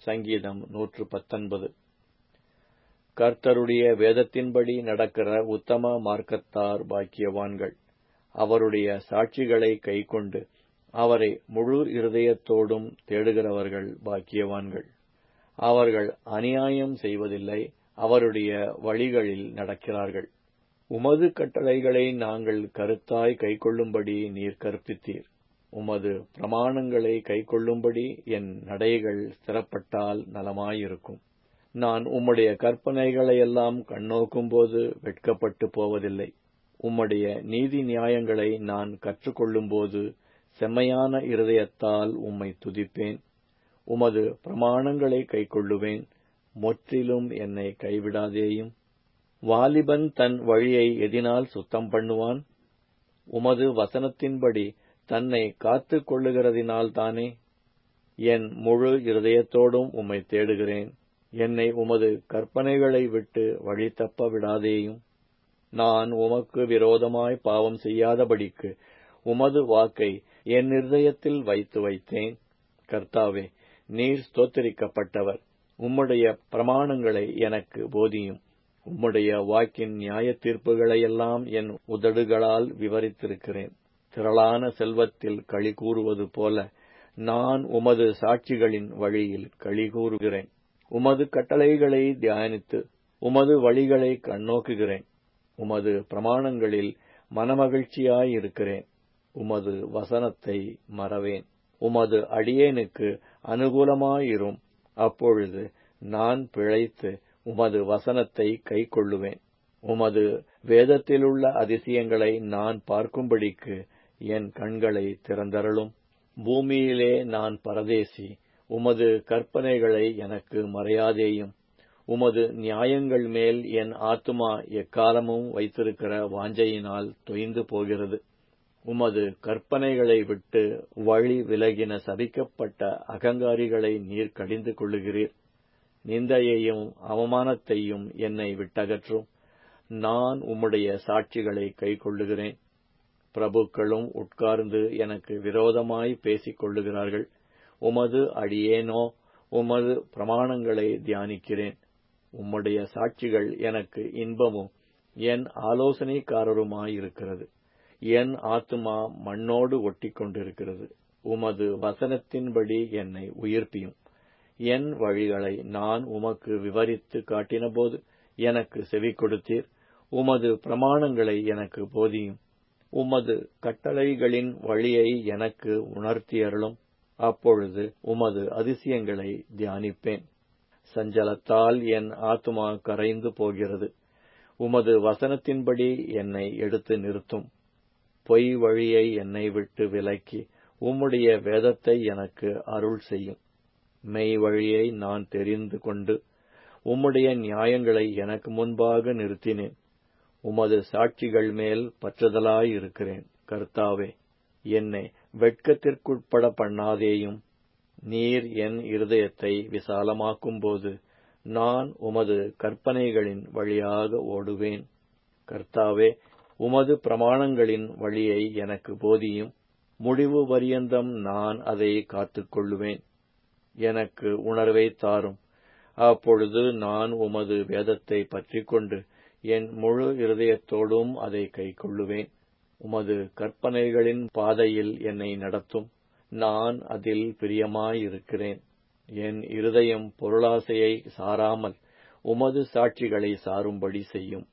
சங்கீதம் நூற்று பத்தொன்பது கர்த்தருடைய வேதத்தின்படி நடக்கிற உத்தம மார்க்கத்தார் பாக்கியவான்கள் அவருடைய சாட்சிகளை கைக்கொண்டு அவரை முழு இருதயத்தோடும் தேடுகிறவர்கள் பாக்கியவான்கள் அவர்கள் அநியாயம் செய்வதில்லை அவருடைய வழிகளில் நடக்கிறார்கள் உமது கட்டளைகளை நாங்கள் கருத்தாய் கைக்கொள்ளும்படி நீர் கற்பித்தீர் உமது பிரமாணங்களை கைக்கொள்ளும்படி என் நடைகள் ஸ்திரப்பட்டால் நலமாயிருக்கும் நான் உம்முடைய கற்பனைகளையெல்லாம் கண்ணோக்கும்போது வெட்கப்பட்டு போவதில்லை உம்முடைய நீதி நியாயங்களை நான் கற்றுக்கொள்ளும்போது செம்மையான இருதயத்தால் உம்மை துதிப்பேன் உமது பிரமாணங்களை கைக்கொள்ளுவேன் முற்றிலும் என்னை கைவிடாதேயும் வாலிபன் தன் வழியை எதினால் சுத்தம் பண்ணுவான் உமது வசனத்தின்படி தன்னை காத்துக் கொள்ளுகிறதினால்தானே என் முழு இருதயத்தோடும் உம்மை தேடுகிறேன் என்னை உமது கற்பனைகளை விட்டு வழி தப்ப விடாதேயும் நான் உமக்கு விரோதமாய் பாவம் செய்யாதபடிக்கு உமது வாக்கை என் இருதயத்தில் வைத்து வைத்தேன் கர்த்தாவே நீர் ஸ்தோத்தரிக்கப்பட்டவர் உம்முடைய பிரமாணங்களை எனக்கு போதியும் உம்முடைய வாக்கின் நியாய தீர்ப்புகளையெல்லாம் என் உதடுகளால் விவரித்திருக்கிறேன் திரளான செல்வத்தில் களி கூறுவது போல நான் உமது சாட்சிகளின் வழியில் களி கூறுகிறேன் உமது கட்டளைகளை தியானித்து உமது வழிகளை கண்ணோக்குகிறேன் உமது பிரமாணங்களில் மனமகிழ்ச்சியாயிருக்கிறேன் உமது வசனத்தை மறவேன் உமது அடியேனுக்கு அனுகூலமாயிரும் அப்பொழுது நான் பிழைத்து உமது வசனத்தை கைக்கொள்ளுவேன் உமது வேதத்திலுள்ள அதிசயங்களை நான் பார்க்கும்படிக்கு என் கண்களை திறந்தருளும் பூமியிலே நான் பரதேசி உமது கற்பனைகளை எனக்கு மறையாதேயும் உமது நியாயங்கள் மேல் என் ஆத்துமா எக்காலமும் வைத்திருக்கிற வாஞ்சையினால் தொய்ந்து போகிறது உமது கற்பனைகளை விட்டு வழி விலகின சபிக்கப்பட்ட அகங்காரிகளை நீர் கடிந்து கொள்ளுகிறீர் நிந்தையையும் அவமானத்தையும் என்னை விட்டகற்றும் நான் உம்முடைய சாட்சிகளை கைக்கொள்ளுகிறேன் பிரபுக்களும் உட்கார்ந்து எனக்கு விரோதமாய் பேசிக் கொள்ளுகிறார்கள் உமது அடியேனோ உமது பிரமாணங்களை தியானிக்கிறேன் உம்முடைய சாட்சிகள் எனக்கு இன்பமும் என் ஆலோசனைக்காரருமாயிருக்கிறது என் ஆத்துமா மண்ணோடு ஒட்டி கொண்டிருக்கிறது உமது வசனத்தின்படி என்னை உயிர்ப்பியும் என் வழிகளை நான் உமக்கு விவரித்து காட்டினபோது எனக்கு செவி கொடுத்தீர் உமது பிரமாணங்களை எனக்கு போதியும் உமது கட்டளைகளின் வழியை எனக்கு உணர்த்தியருளும் அப்பொழுது உமது அதிசயங்களை தியானிப்பேன் சஞ்சலத்தால் என் ஆத்துமா கரைந்து போகிறது உமது வசனத்தின்படி என்னை எடுத்து நிறுத்தும் பொய் வழியை என்னை விட்டு விலக்கி உம்முடைய வேதத்தை எனக்கு அருள் செய்யும் மெய் வழியை நான் தெரிந்து கொண்டு உம்முடைய நியாயங்களை எனக்கு முன்பாக நிறுத்தினேன் உமது சாட்சிகள் மேல் பற்றுதலாயிருக்கிறேன் கர்த்தாவே என்னை வெட்கத்திற்குட்பட பண்ணாதேயும் நீர் என் இருதயத்தை விசாலமாக்கும்போது நான் உமது கற்பனைகளின் வழியாக ஓடுவேன் கர்த்தாவே உமது பிரமாணங்களின் வழியை எனக்கு போதியும் முடிவு பரியந்தம் நான் அதை காத்துக்கொள்ளுவேன் எனக்கு உணர்வை தாரும் அப்பொழுது நான் உமது வேதத்தை பற்றிக்கொண்டு என் முழு இருதயத்தோடும் அதை கைக்கொள்ளுவேன் உமது கற்பனைகளின் பாதையில் என்னை நடத்தும் நான் அதில் பிரியமாயிருக்கிறேன் என் இருதயம் பொருளாசையை சாராமல் உமது சாட்சிகளை சாரும்படி செய்யும்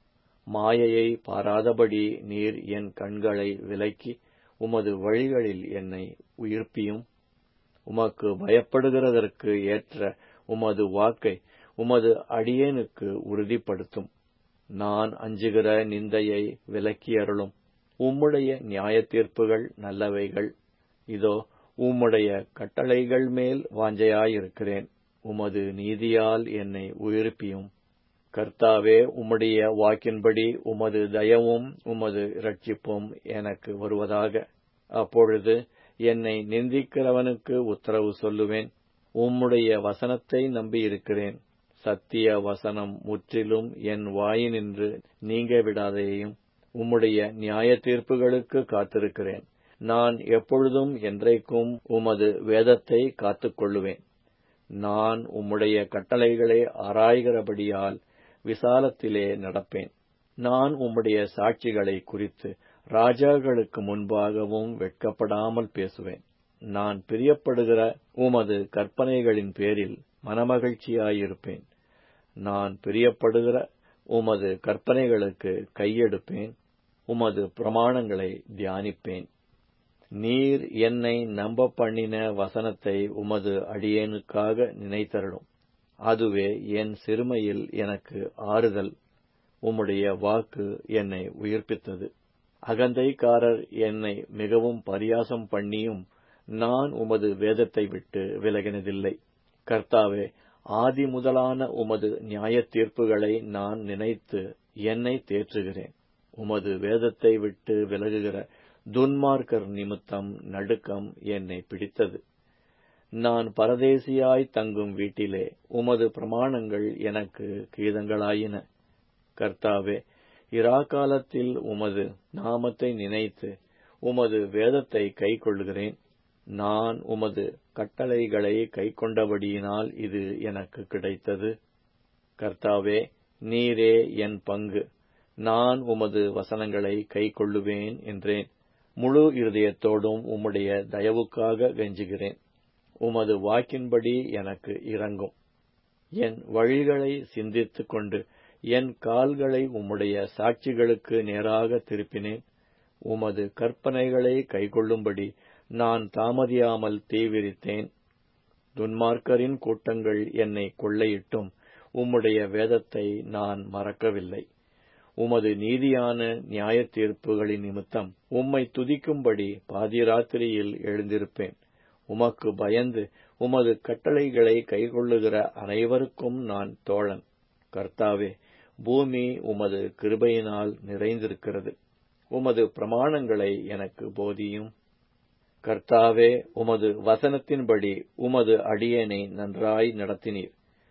மாயையை பாராதபடி நீர் என் கண்களை விலக்கி உமது வழிகளில் என்னை உயிர்ப்பியும் உமக்கு பயப்படுகிறதற்கு ஏற்ற உமது வாக்கை உமது அடியேனுக்கு உறுதிப்படுத்தும் நான் அஞ்சுகிற நிந்தையை விலக்கியருளும் உம்முடைய நியாய தீர்ப்புகள் நல்லவைகள் இதோ உம்முடைய கட்டளைகள் மேல் வாஞ்சையாயிருக்கிறேன் உமது நீதியால் என்னை உயிர்ப்பியும் கர்த்தாவே உம்முடைய வாக்கின்படி உமது தயவும் உமது இரட்சிப்பும் எனக்கு வருவதாக அப்பொழுது என்னை நிந்திக்கிறவனுக்கு உத்தரவு சொல்லுவேன் உம்முடைய வசனத்தை நம்பியிருக்கிறேன் சத்திய வசனம் முற்றிலும் என் வாயினின்று நீங்க விடாதேயும் உம்முடைய நியாய தீர்ப்புகளுக்கு காத்திருக்கிறேன் நான் எப்பொழுதும் என்றைக்கும் உமது வேதத்தை காத்துக்கொள்ளுவேன் நான் உம்முடைய கட்டளைகளை ஆராய்கிறபடியால் விசாலத்திலே நடப்பேன் நான் உம்முடைய சாட்சிகளை குறித்து ராஜாக்களுக்கு முன்பாகவும் வெட்கப்படாமல் பேசுவேன் நான் பிரியப்படுகிற உமது கற்பனைகளின் பேரில் மனமகிழ்ச்சியாயிருப்பேன் நான் பிரியப்படுகிற உமது கற்பனைகளுக்கு கையெடுப்பேன் உமது பிரமாணங்களை தியானிப்பேன் நீர் என்னை நம்ப பண்ணின வசனத்தை உமது அடியேனுக்காக நினைத்தருளும் அதுவே என் சிறுமையில் எனக்கு ஆறுதல் உம்முடைய வாக்கு என்னை உயிர்ப்பித்தது அகந்தைக்காரர் என்னை மிகவும் பரியாசம் பண்ணியும் நான் உமது வேதத்தை விட்டு விலகினதில்லை கர்த்தாவே ஆதி முதலான உமது நியாய தீர்ப்புகளை நான் நினைத்து என்னை தேற்றுகிறேன் உமது வேதத்தை விட்டு விலகுகிற துன்மார்க்கர் நிமித்தம் நடுக்கம் என்னை பிடித்தது நான் பரதேசியாய் தங்கும் வீட்டிலே உமது பிரமாணங்கள் எனக்கு கீதங்களாயின கர்த்தாவே இராக்காலத்தில் உமது நாமத்தை நினைத்து உமது வேதத்தை கைக்கொள்கிறேன் நான் உமது கட்டளைகளை கைக்கொண்டபடியினால் இது எனக்கு கிடைத்தது கர்த்தாவே நீரே என் பங்கு நான் உமது வசனங்களை கைக்கொள்ளுவேன் என்றேன் முழு இருதயத்தோடும் உம்முடைய தயவுக்காக கெஞ்சுகிறேன் உமது வாக்கின்படி எனக்கு இறங்கும் என் வழிகளை சிந்தித்துக் கொண்டு என் கால்களை உம்முடைய சாட்சிகளுக்கு நேராக திருப்பினேன் உமது கற்பனைகளை கைக்கொள்ளும்படி நான் தாமதியாமல் தீவிரித்தேன் துன்மார்க்கரின் கூட்டங்கள் என்னை கொள்ளையிட்டும் உம்முடைய வேதத்தை நான் மறக்கவில்லை உமது நீதியான நியாய தீர்ப்புகளின் நிமித்தம் உம்மை துதிக்கும்படி பாதிராத்திரியில் எழுந்திருப்பேன் உமக்கு பயந்து உமது கட்டளைகளை கைக்கொள்ளுகிற அனைவருக்கும் நான் தோழன் கர்த்தாவே பூமி உமது கிருபையினால் நிறைந்திருக்கிறது உமது பிரமாணங்களை எனக்கு போதியும் கர்த்தாவே உமது வசனத்தின்படி உமது அடியேனை நன்றாய் நடத்தினீர்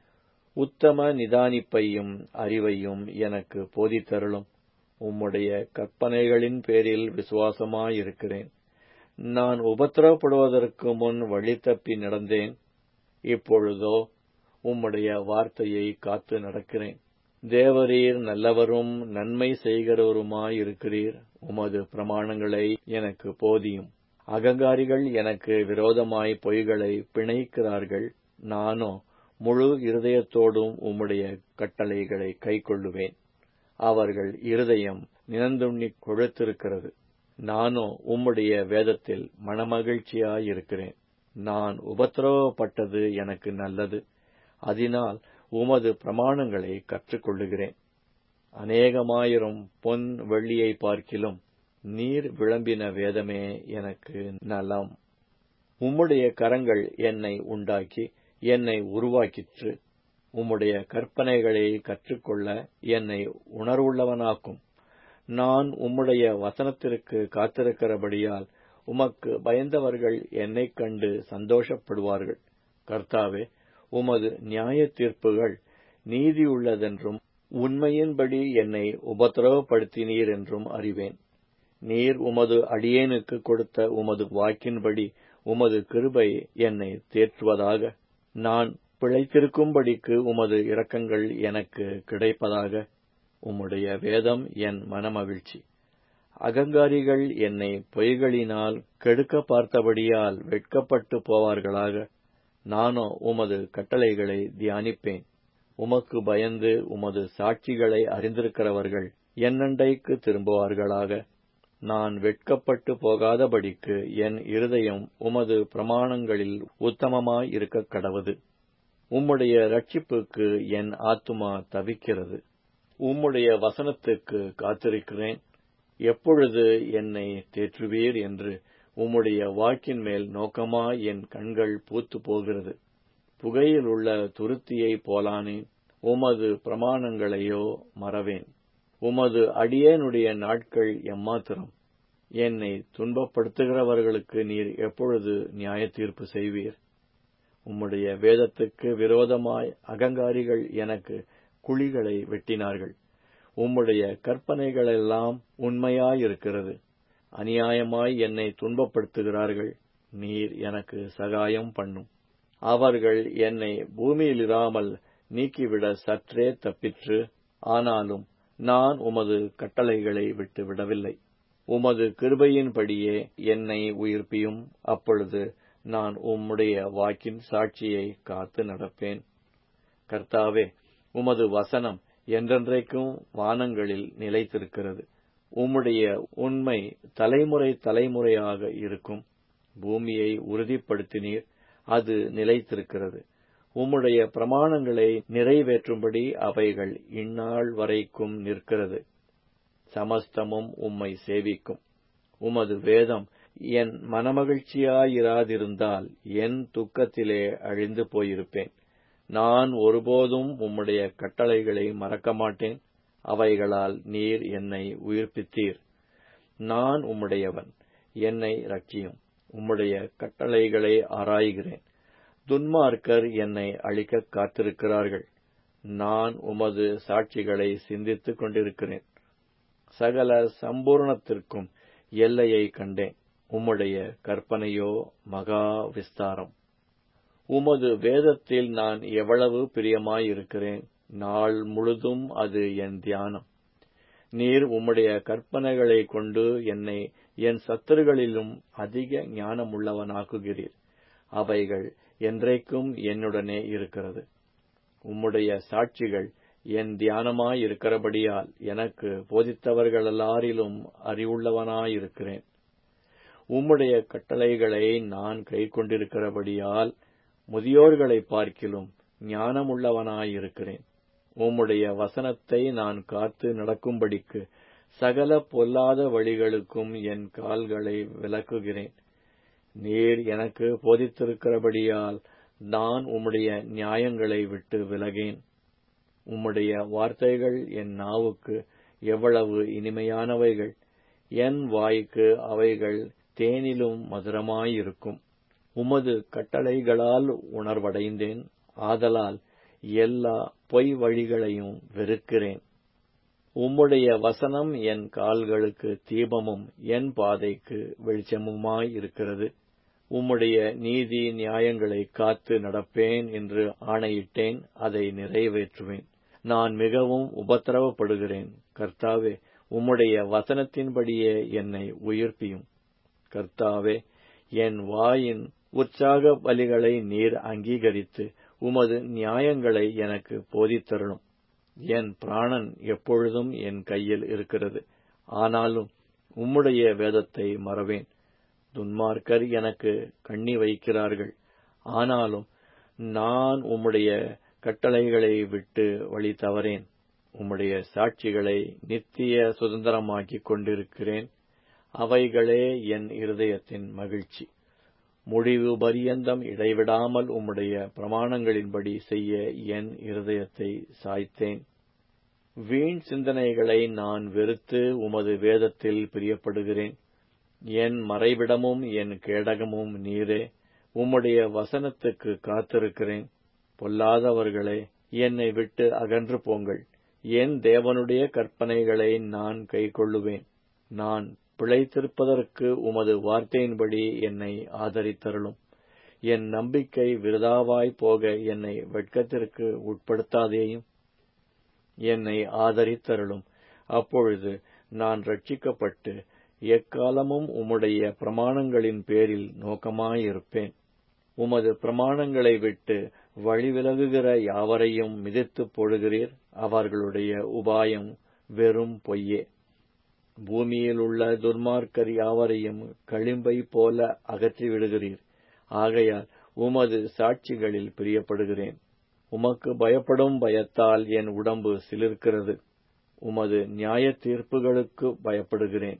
உத்தம நிதானிப்பையும் அறிவையும் எனக்கு போதித்தருளும் உம்முடைய கற்பனைகளின் பேரில் விசுவாசமாயிருக்கிறேன் நான் உபத்திரவப்படுவதற்கு முன் வழி தப்பி நடந்தேன் இப்பொழுதோ உம்முடைய வார்த்தையை காத்து நடக்கிறேன் தேவரீர் நல்லவரும் நன்மை செய்கிறவருமாயிருக்கிறீர் உமது பிரமாணங்களை எனக்கு போதியும் அகங்காரிகள் எனக்கு விரோதமாய் பொய்களை பிணைக்கிறார்கள் நானோ முழு இருதயத்தோடும் உம்முடைய கட்டளைகளை கைக்கொள்ளுவேன் அவர்கள் இருதயம் நினந்துண்ணி கொழுத்திருக்கிறது நானோ உம்முடைய வேதத்தில் மனமகிழ்ச்சியாயிருக்கிறேன் நான் உபத்திரவப்பட்டது எனக்கு நல்லது அதனால் உமது பிரமாணங்களை கற்றுக்கொள்ளுகிறேன் அநேகமாயிரம் பொன் வெள்ளியை பார்க்கிலும் நீர் விளம்பின வேதமே எனக்கு நலம் உம்முடைய கரங்கள் என்னை உண்டாக்கி என்னை உருவாக்கிற்று உம்முடைய கற்பனைகளை கற்றுக்கொள்ள என்னை உணர்வுள்ளவனாக்கும் நான் உம்முடைய வசனத்திற்கு காத்திருக்கிறபடியால் உமக்கு பயந்தவர்கள் என்னைக் கண்டு சந்தோஷப்படுவார்கள் கர்த்தாவே உமது நியாய தீர்ப்புகள் நீதியுள்ளதென்றும் உண்மையின்படி என்னை உபத்திரவப்படுத்தினீர் என்றும் அறிவேன் நீர் உமது அடியேனுக்கு கொடுத்த உமது வாக்கின்படி உமது கிருபை என்னை தேற்றுவதாக நான் பிழைத்திருக்கும்படிக்கு உமது இரக்கங்கள் எனக்கு கிடைப்பதாக உம்முடைய வேதம் என் மனமகிழ்ச்சி அகங்காரிகள் என்னை பொய்களினால் கெடுக்க பார்த்தபடியால் வெட்கப்பட்டு போவார்களாக நானோ உமது கட்டளைகளை தியானிப்பேன் உமக்கு பயந்து உமது சாட்சிகளை அறிந்திருக்கிறவர்கள் என்னண்டைக்கு திரும்புவார்களாக நான் வெட்கப்பட்டு போகாதபடிக்கு என் இருதயம் உமது பிரமாணங்களில் உத்தமமாய் இருக்க கடவது உம்முடைய ரட்சிப்புக்கு என் ஆத்துமா தவிக்கிறது உம்முடைய வசனத்துக்கு காத்திருக்கிறேன் எப்பொழுது என்னை தேற்றுவீர் என்று உம்முடைய வாக்கின் மேல் நோக்கமாய் என் கண்கள் பூத்து போகிறது புகையில் உள்ள துருத்தியை போலானேன் உமது பிரமாணங்களையோ மறவேன் உமது அடியேனுடைய நாட்கள் எம்மாத்திரம் என்னை துன்பப்படுத்துகிறவர்களுக்கு நீர் எப்பொழுது நியாய தீர்ப்பு செய்வீர் உம்முடைய வேதத்துக்கு விரோதமாய் அகங்காரிகள் எனக்கு குழிகளை வெட்டினார்கள் உம்முடைய கற்பனைகளெல்லாம் உண்மையாயிருக்கிறது அநியாயமாய் என்னை துன்பப்படுத்துகிறார்கள் நீர் எனக்கு சகாயம் பண்ணும் அவர்கள் என்னை பூமியிலிராமல் நீக்கிவிட சற்றே தப்பிற்று ஆனாலும் நான் உமது கட்டளைகளை விட்டு விடவில்லை உமது கிருபையின்படியே என்னை உயிர்ப்பியும் அப்பொழுது நான் உம்முடைய வாக்கின் சாட்சியை காத்து நடப்பேன் கர்த்தாவே உமது வசனம் என்றென்றைக்கும் வானங்களில் நிலைத்திருக்கிறது உம்முடைய உண்மை தலைமுறை தலைமுறையாக இருக்கும் பூமியை உறுதிப்படுத்தினீர் அது நிலைத்திருக்கிறது உம்முடைய பிரமாணங்களை நிறைவேற்றும்படி அவைகள் இந்நாள் வரைக்கும் நிற்கிறது சமஸ்தமும் உம்மை சேவிக்கும் உமது வேதம் என் மனமகிழ்ச்சியாயிராதிருந்தால் என் துக்கத்திலே அழிந்து போயிருப்பேன் நான் ஒருபோதும் உம்முடைய கட்டளைகளை மறக்க மாட்டேன் அவைகளால் நீர் என்னை உயிர்ப்பித்தீர் நான் உம்முடையவன் என்னை ரட்சியும் உம்முடைய கட்டளைகளை ஆராய்கிறேன் துன்மார்க்கர் என்னை அழிக்க காத்திருக்கிறார்கள் நான் உமது சாட்சிகளை சிந்தித்துக் கொண்டிருக்கிறேன் சகல சம்பூர்ணத்திற்கும் எல்லையை கண்டேன் உம்முடைய கற்பனையோ மகா விஸ்தாரம் உமது வேதத்தில் நான் எவ்வளவு பிரியமாயிருக்கிறேன் நாள் முழுதும் அது என் தியானம் நீர் உம்முடைய கற்பனைகளை கொண்டு என்னை என் சத்துருகளிலும் அதிக ஞானமுள்ளவனாக்குகிறீர் அவைகள் என்றைக்கும் என்னுடனே இருக்கிறது உம்முடைய சாட்சிகள் என் தியானமாயிருக்கிறபடியால் எனக்கு போதித்தவர்களெல்லாரிலும் அறிவுள்ளவனாயிருக்கிறேன் உம்முடைய கட்டளைகளை நான் கைக்கொண்டிருக்கிறபடியால் முதியோர்களை பார்க்கிலும் ஞானமுள்ளவனாயிருக்கிறேன் உம்முடைய வசனத்தை நான் காத்து நடக்கும்படிக்கு சகல பொல்லாத வழிகளுக்கும் என் கால்களை விலக்குகிறேன் நீர் எனக்கு போதித்திருக்கிறபடியால் நான் உம்முடைய நியாயங்களை விட்டு விலகேன் உம்முடைய வார்த்தைகள் என் நாவுக்கு எவ்வளவு இனிமையானவைகள் என் வாய்க்கு அவைகள் தேனிலும் மதுரமாயிருக்கும் உமது கட்டளைகளால் உணர்வடைந்தேன் ஆதலால் எல்லா பொய் வழிகளையும் வெறுக்கிறேன் உம்முடைய வசனம் என் கால்களுக்கு தீபமும் என் பாதைக்கு வெளிச்சமுமாயிருக்கிறது உம்முடைய நீதி நியாயங்களை காத்து நடப்பேன் என்று ஆணையிட்டேன் அதை நிறைவேற்றுவேன் நான் மிகவும் உபத்திரவப்படுகிறேன் கர்த்தாவே உம்முடைய வசனத்தின்படியே என்னை உயிர்ப்பியும் கர்த்தாவே என் வாயின் உற்சாக பலிகளை நீர் அங்கீகரித்து உமது நியாயங்களை எனக்கு போதித்தருளும் என் பிராணன் எப்பொழுதும் என் கையில் இருக்கிறது ஆனாலும் உம்முடைய வேதத்தை மறவேன் துன்மார்க்கர் எனக்கு கண்ணி வைக்கிறார்கள் ஆனாலும் நான் உம்முடைய கட்டளைகளை விட்டு வழி தவறேன் உம்முடைய சாட்சிகளை நித்திய சுதந்திரமாக்கிக் கொண்டிருக்கிறேன் அவைகளே என் இருதயத்தின் மகிழ்ச்சி முடிவு பரியந்தம் இடைவிடாமல் உம்முடைய பிரமாணங்களின்படி செய்ய என் இருதயத்தை சாய்த்தேன் வீண் சிந்தனைகளை நான் வெறுத்து உமது வேதத்தில் பிரியப்படுகிறேன் என் மறைவிடமும் என் கேடகமும் நீரே உம்முடைய வசனத்துக்கு காத்திருக்கிறேன் பொல்லாதவர்களே என்னை விட்டு அகன்று போங்கள் என் தேவனுடைய கற்பனைகளை நான் கைக்கொள்ளுவேன் நான் பிழைத்திருப்பதற்கு உமது வார்த்தையின்படி என்னை ஆதரித்தருளும் என் நம்பிக்கை விருதாவாய் போக என்னை வெட்கத்திற்கு உட்படுத்தாதேயும் என்னை ஆதரித்தருளும் அப்பொழுது நான் ரட்சிக்கப்பட்டு எக்காலமும் உம்முடைய பிரமாணங்களின் பேரில் நோக்கமாயிருப்பேன் உமது பிரமாணங்களை விட்டு வழிவிலகுகிற யாவரையும் மிதித்துப் போடுகிறீர் அவர்களுடைய உபாயம் வெறும் பொய்யே பூமியில் உள்ள துர்மார்க்கர் யாவரையும் களிம்பை போல அகற்றி விடுகிறீர் ஆகையால் உமது சாட்சிகளில் பிரியப்படுகிறேன் உமக்கு பயப்படும் பயத்தால் என் உடம்பு சிலிர்க்கிறது உமது நியாய தீர்ப்புகளுக்கு பயப்படுகிறேன்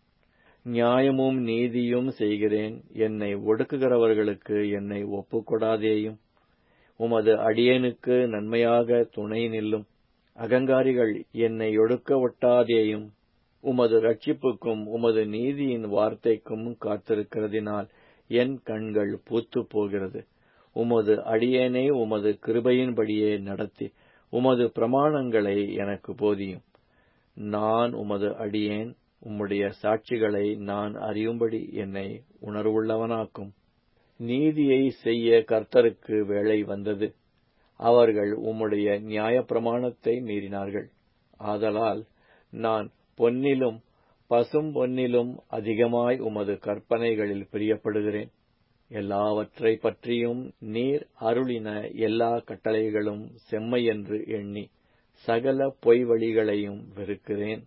நியாயமும் நீதியும் செய்கிறேன் என்னை ஒடுக்குகிறவர்களுக்கு என்னை ஒப்புக்கொடாதேயும் உமது அடியேனுக்கு நன்மையாக துணை நில்லும் அகங்காரிகள் என்னை ஒடுக்க ஒட்டாதேயும் உமது ரட்சிப்புக்கும் உமது நீதியின் வார்த்தைக்கும் காத்திருக்கிறதினால் என் கண்கள் பூத்து போகிறது உமது அடியேனை உமது கிருபையின்படியே நடத்தி உமது பிரமாணங்களை எனக்கு போதியும் நான் உமது அடியேன் உம்முடைய சாட்சிகளை நான் அறியும்படி என்னை உணர்வுள்ளவனாக்கும் நீதியை செய்ய கர்த்தருக்கு வேளை வந்தது அவர்கள் உம்முடைய நியாயப்பிரமாணத்தை மீறினார்கள் ஆதலால் நான் பொன்னிலும் பசும் பொன்னிலும் அதிகமாய் உமது கற்பனைகளில் பிரியப்படுகிறேன் எல்லாவற்றை பற்றியும் நீர் அருளின எல்லா கட்டளைகளும் செம்மையென்று எண்ணி சகல பொய் வழிகளையும் வெறுக்கிறேன்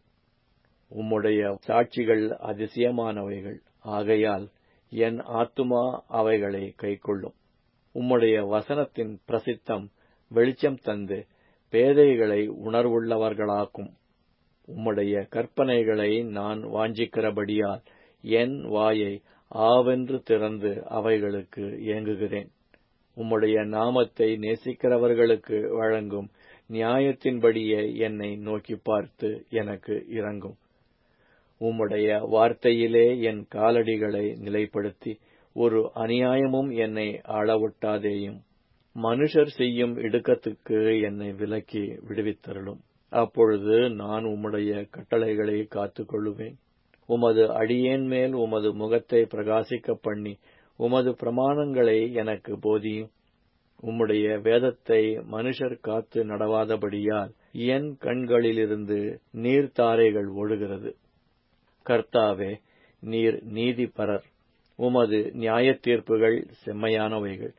உம்முடைய சாட்சிகள் அதிசயமானவைகள் ஆகையால் என் ஆத்துமா அவைகளை கைக்கொள்ளும் உம்முடைய வசனத்தின் பிரசித்தம் வெளிச்சம் தந்து பேதைகளை உணர்வுள்ளவர்களாக்கும் உம்முடைய கற்பனைகளை நான் வாஞ்சிக்கிறபடியால் என் வாயை ஆவென்று திறந்து அவைகளுக்கு ஏங்குகிறேன் உம்முடைய நாமத்தை நேசிக்கிறவர்களுக்கு வழங்கும் நியாயத்தின்படியே என்னை நோக்கி பார்த்து எனக்கு இறங்கும் உம்முடைய வார்த்தையிலே என் காலடிகளை நிலைப்படுத்தி ஒரு அநியாயமும் என்னை ஆளவிட்டாதேயும் மனுஷர் செய்யும் இடுக்கத்துக்கு என்னை விலக்கி விடுவித்தருளும் அப்பொழுது நான் உம்முடைய கட்டளைகளை காத்துக் கொள்ளுவேன் உமது அடியேன் மேல் உமது முகத்தை பிரகாசிக்க பண்ணி உமது பிரமாணங்களை எனக்கு போதியும் உம்முடைய வேதத்தை மனுஷர் காத்து நடவாதபடியால் என் கண்களிலிருந்து நீர்த்தாரைகள் ஓடுகிறது கர்த்தாவே நீர் நீதிபரர் உமது நியாய தீர்ப்புகள் செம்மையானவைகள்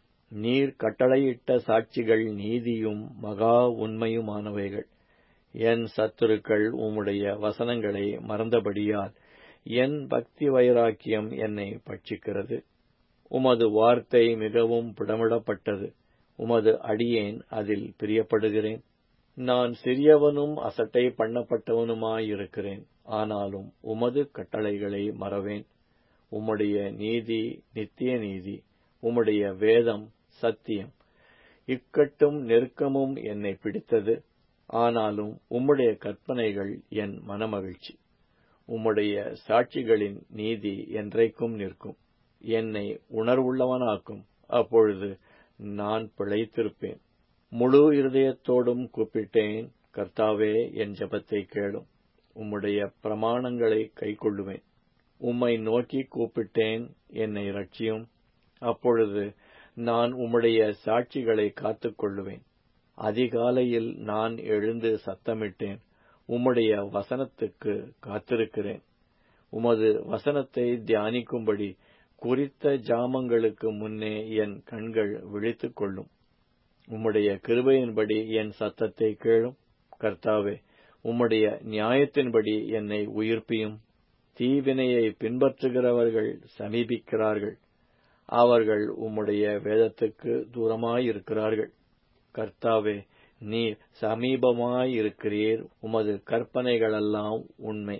நீர் கட்டளையிட்ட சாட்சிகள் நீதியும் மகா உண்மையுமானவைகள் என் சத்துருக்கள் உம்முடைய வசனங்களை மறந்தபடியால் என் பக்தி வைராக்கியம் என்னை பட்சிக்கிறது உமது வார்த்தை மிகவும் புடமிடப்பட்டது உமது அடியேன் அதில் பிரியப்படுகிறேன் நான் சிறியவனும் அசட்டை பண்ணப்பட்டவனுமாயிருக்கிறேன் ஆனாலும் உமது கட்டளைகளை மறவேன் உம்முடைய நீதி நித்திய நீதி உம்முடைய வேதம் சத்தியம் இக்கட்டும் நெருக்கமும் என்னை பிடித்தது ஆனாலும் உம்முடைய கற்பனைகள் என் மனமகிழ்ச்சி உம்முடைய சாட்சிகளின் நீதி என்றைக்கும் நிற்கும் என்னை உணர்வுள்ளவனாக்கும் அப்பொழுது நான் பிழைத்திருப்பேன் முழு இருதயத்தோடும் கூப்பிட்டேன் கர்த்தாவே என் ஜபத்தை கேளும் உம்முடைய பிரமாணங்களை கைக்கொள்ளுவேன் உம்மை நோக்கி கூப்பிட்டேன் என்னை ரட்சியும் அப்பொழுது நான் உம்முடைய சாட்சிகளை காத்துக் கொள்ளுவேன் அதிகாலையில் நான் எழுந்து சத்தமிட்டேன் உம்முடைய வசனத்துக்கு காத்திருக்கிறேன் உமது வசனத்தை தியானிக்கும்படி குறித்த ஜாமங்களுக்கு முன்னே என் கண்கள் விழித்துக் கொள்ளும் உம்முடைய கிருபையின்படி என் சத்தத்தை கேளும் கர்த்தாவே உம்முடைய நியாயத்தின்படி என்னை உயிர்ப்பியும் தீவினையை பின்பற்றுகிறவர்கள் சமீபிக்கிறார்கள் அவர்கள் உம்முடைய வேதத்துக்கு தூரமாயிருக்கிறார்கள் கர்த்தாவே நீர் சமீபமாயிருக்கிறீர் உமது கற்பனைகளெல்லாம் உண்மை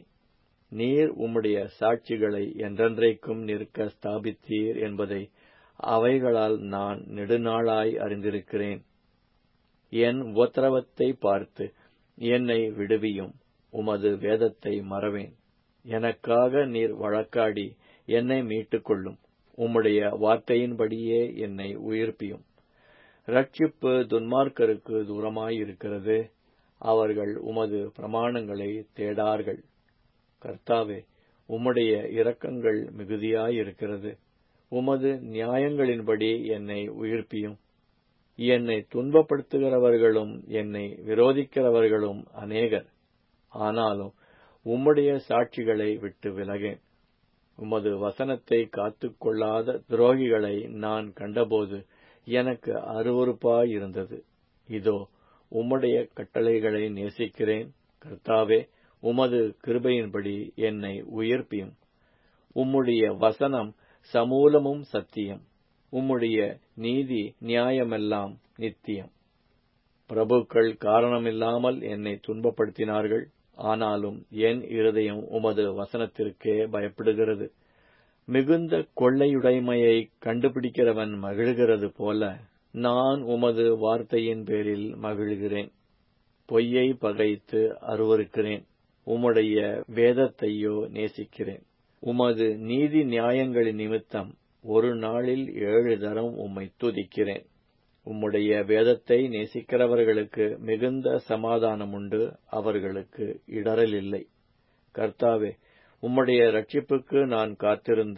நீர் உம்முடைய சாட்சிகளை என்றென்றைக்கும் நிற்க ஸ்தாபித்தீர் என்பதை அவைகளால் நான் நெடுநாளாய் அறிந்திருக்கிறேன் என் உபத்திரவத்தை பார்த்து என்னை விடுவியும் உமது வேதத்தை மறவேன் எனக்காக நீர் வழக்காடி என்னை மீட்டுக் கொள்ளும் உம்முடைய வார்த்தையின்படியே என்னை உயிர்ப்பியும் ரட்சிப்பு துன்மார்க்கருக்கு தூரமாயிருக்கிறது அவர்கள் உமது பிரமாணங்களை தேடார்கள் கர்த்தாவே உம்முடைய இரக்கங்கள் மிகுதியாயிருக்கிறது உமது நியாயங்களின்படி என்னை உயிர்ப்பியும் என்னை துன்பப்படுத்துகிறவர்களும் என்னை விரோதிக்கிறவர்களும் அநேகர் ஆனாலும் உம்முடைய சாட்சிகளை விட்டு விலகேன் உமது வசனத்தை காத்துக் கொள்ளாத துரோகிகளை நான் கண்டபோது எனக்கு அருவறுப்பாயிருந்தது இதோ உம்முடைய கட்டளைகளை நேசிக்கிறேன் கர்த்தாவே உமது கிருபையின்படி என்னை உயிர்ப்பியும் உம்முடைய வசனம் சமூலமும் சத்தியம் உம்முடைய நீதி நியாயமெல்லாம் நித்தியம் பிரபுக்கள் காரணமில்லாமல் என்னை துன்பப்படுத்தினார்கள் ஆனாலும் என் இருதயம் உமது வசனத்திற்கே பயப்படுகிறது மிகுந்த கொள்ளையுடைமையை கண்டுபிடிக்கிறவன் மகிழ்கிறது போல நான் உமது வார்த்தையின் பேரில் மகிழ்கிறேன் பொய்யை பகைத்து அருவருக்கிறேன் உம்முடைய வேதத்தையோ நேசிக்கிறேன் உமது நீதி நியாயங்களின் நிமித்தம் ஒரு நாளில் ஏழு தரம் உம்மை துதிக்கிறேன் உம்முடைய வேதத்தை நேசிக்கிறவர்களுக்கு மிகுந்த சமாதானம் உண்டு அவர்களுக்கு இடரல் இல்லை கர்த்தாவே உம்முடைய ரட்சிப்புக்கு நான் காத்திருந்து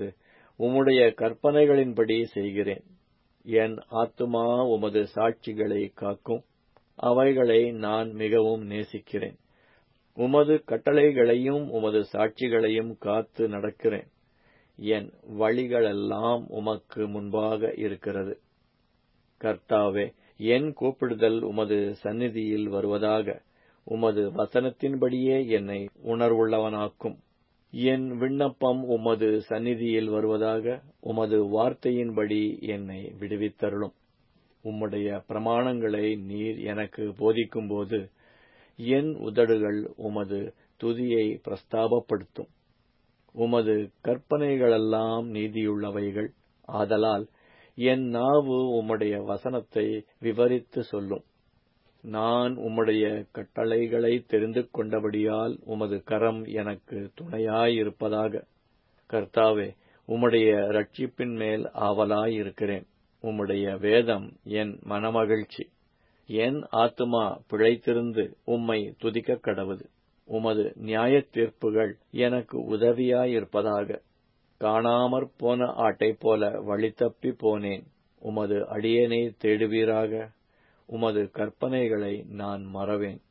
உம்முடைய கற்பனைகளின்படி செய்கிறேன் என் ஆத்துமா உமது சாட்சிகளை காக்கும் அவைகளை நான் மிகவும் நேசிக்கிறேன் உமது கட்டளைகளையும் உமது சாட்சிகளையும் காத்து நடக்கிறேன் என் வழிகளெல்லாம் உமக்கு முன்பாக இருக்கிறது கர்த்தாவே என் கூப்பிடுதல் உமது சந்நிதியில் வருவதாக உமது வசனத்தின்படியே என்னை உணர்வுள்ளவனாக்கும் என் விண்ணப்பம் உமது சந்நிதியில் வருவதாக உமது வார்த்தையின்படி என்னை விடுவித்தருளும் உம்முடைய பிரமாணங்களை நீர் எனக்கு போதிக்கும்போது என் உதடுகள் உமது துதியை பிரஸ்தாபப்படுத்தும் உமது கற்பனைகளெல்லாம் நீதியுள்ளவைகள் ஆதலால் என் நாவு உம்முடைய வசனத்தை விவரித்து சொல்லும் நான் உம்முடைய கட்டளைகளை தெரிந்து கொண்டபடியால் உமது கரம் எனக்கு துணையாயிருப்பதாக கர்த்தாவே உம்முடைய ரட்சிப்பின் மேல் ஆவலாயிருக்கிறேன் உம்முடைய வேதம் என் மனமகிழ்ச்சி என் ஆத்துமா பிழைத்திருந்து உம்மை துதிக்க கடவுது உமது நியாய தீர்ப்புகள் எனக்கு உதவியாயிருப்பதாக காணாமற் போன ஆட்டைப் போல வழி தப்பி போனேன் உமது அடியனை தேடுவீராக உமது கற்பனைகளை நான் மறவேன்